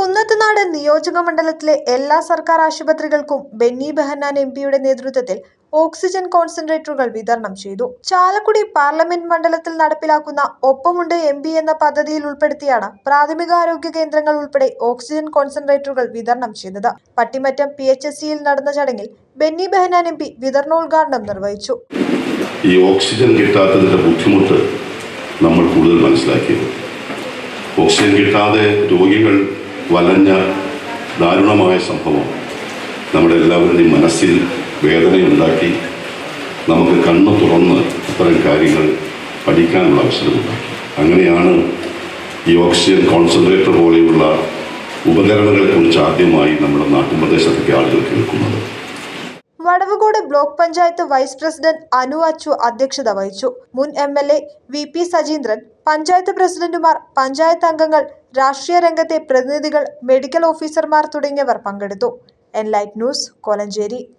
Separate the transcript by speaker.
Speaker 1: കുന്നത്തുനാട് നിയോജക മണ്ഡലത്തിലെ എല്ലാ സർക്കാർ ആശുപത്രികൾക്കും ബെന്നി ബെഹന്നാൻ എം പിയുടെ നേതൃത്വത്തിൽ ഓക്സിജൻ കോൺസെൻട്രേറ്ററുകൾ വിതരണം ചെയ്തു ചാലക്കുടി പാർലമെന്റ് മണ്ഡലത്തിൽ നടപ്പിലാക്കുന്ന ഒപ്പമുണ്ട് എം പി എന്ന പദ്ധതിയിൽ ഉൾപ്പെടുത്തിയാണ് പ്രാഥമികാരോഗ്യ കേന്ദ്രങ്ങൾ ഉൾപ്പെടെ ഓക്സിജൻ കോൺസെൻട്രേറ്ററുകൾ വിതരണം ചെയ്തത് പട്ടിമറ്റം പി എച്ച് എസ് സിയിൽ നടന്ന ചടങ്ങിൽ ബെന്നി ബെഹന്നാൻ എം പി വിതരണോദ്ഘാടനം നിർവഹിച്ചു
Speaker 2: ഈ ഓക്സിജൻ കിട്ടാത്തതിൻ്റെ ബുദ്ധിമുട്ട് നമ്മൾ കൂടുതൽ മനസ്സിലാക്കിയത് ഓക്സിജൻ കിട്ടാതെ രോഗികൾ വലഞ്ഞ ദാരുണമായ സംഭവം നമ്മുടെ എല്ലാവരുടെയും മനസ്സിൽ വേദനയുണ്ടാക്കി നമുക്ക് കണ്ണു തുറന്ന് ഇത്തരം കാര്യങ്ങൾ പഠിക്കാനുള്ള അവസരമുണ്ടാക്കി അങ്ങനെയാണ് ഈ ഓക്സിജൻ കോൺസെൻട്രേറ്റർ പോലെയുള്ള ഉപകരണങ്ങളെക്കുറിച്ച് ആദ്യമായി നമ്മുടെ നാട്ടുപ്രദേശത്തൊക്കെ ആളുകൾ കേൾക്കുന്നത്
Speaker 1: Vadavucode block panchayat vice president Anu Achu അധ്യക്ഷത വഹിച്ചു മുൻ M L A V P Sajeendran panchayat പ്രസിഡന്റുമാർ പഞ്ചായത്ത് അംഗങ്ങൾ രാഷ്ട്രീയ രംഗത്തെ പ്രതിനിധികൾ മെഡിക്കൽ ഓഫീസർമാർ തുടങ്ങിയവർ പങ്കെടുത്തു എൻലൈറ്റ് ന്യൂസ് കോലഞ്ചേരി